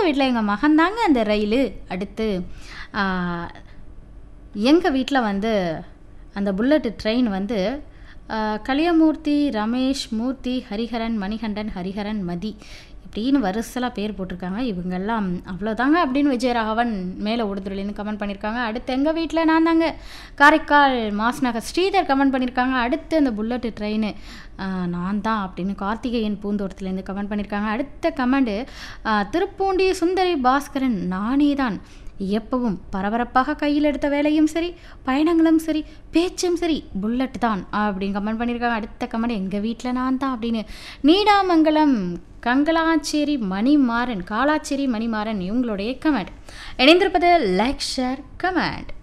வீட்டில் எங்கள் மகன் தாங்க அந்த ரயில் அடுத்து எங்கள் வீட்டில் வந்து அந்த புல்லட்டு ட்ரெயின் வந்து ஆ, கலியமூர்த்தி ரமேஷ் மூர்த்தி ஹரிஹரன் மணிகண்டன் ஹரிஹரன் மதி இப்படின்னு வரிசலாக பேர் போட்டிருக்காங்க இவங்கெல்லாம் அவ்வளோதாங்க அப்படின்னு விஜயராகவன் மேலே உடுதுறையிலேருந்து கமெண்ட் பண்ணியிருக்காங்க அடுத்து எங்கள் வீட்டில் நான் தாங்க காரைக்கால் மாஸ்நகர் ஸ்ரீதர் கமெண்ட் பண்ணியிருக்காங்க அடுத்து அந்த புல்லட்டு ட்ரெயின் நான் தான் அப்படின்னு கார்த்திகேயன் பூந்தோட்டத்துலேருந்து கமெண்ட் பண்ணியிருக்காங்க அடுத்த கமெண்டு திருப்பூண்டி சுந்தரி பாஸ்கரன் நானே தான் எப்பவும் பரபரப்பாக கையில் எடுத்த வேலையும் சரி பயணங்களும் சரி பேச்சும் சரி புல்லட் தான் அப்படின்னு கமெண்ட் பண்ணியிருக்காங்க அடுத்த கமெண்ட் எங்கள் வீட்டில் நான் தான் அப்படின்னு நீடாமங்கலம் கங்கலாச்சேரி மணிமாறன் காலாச்சேரி மணிமாறன் இவங்களுடைய கமெண்ட் இணைந்திருப்பது லைக் ஷேர் கமெண்ட்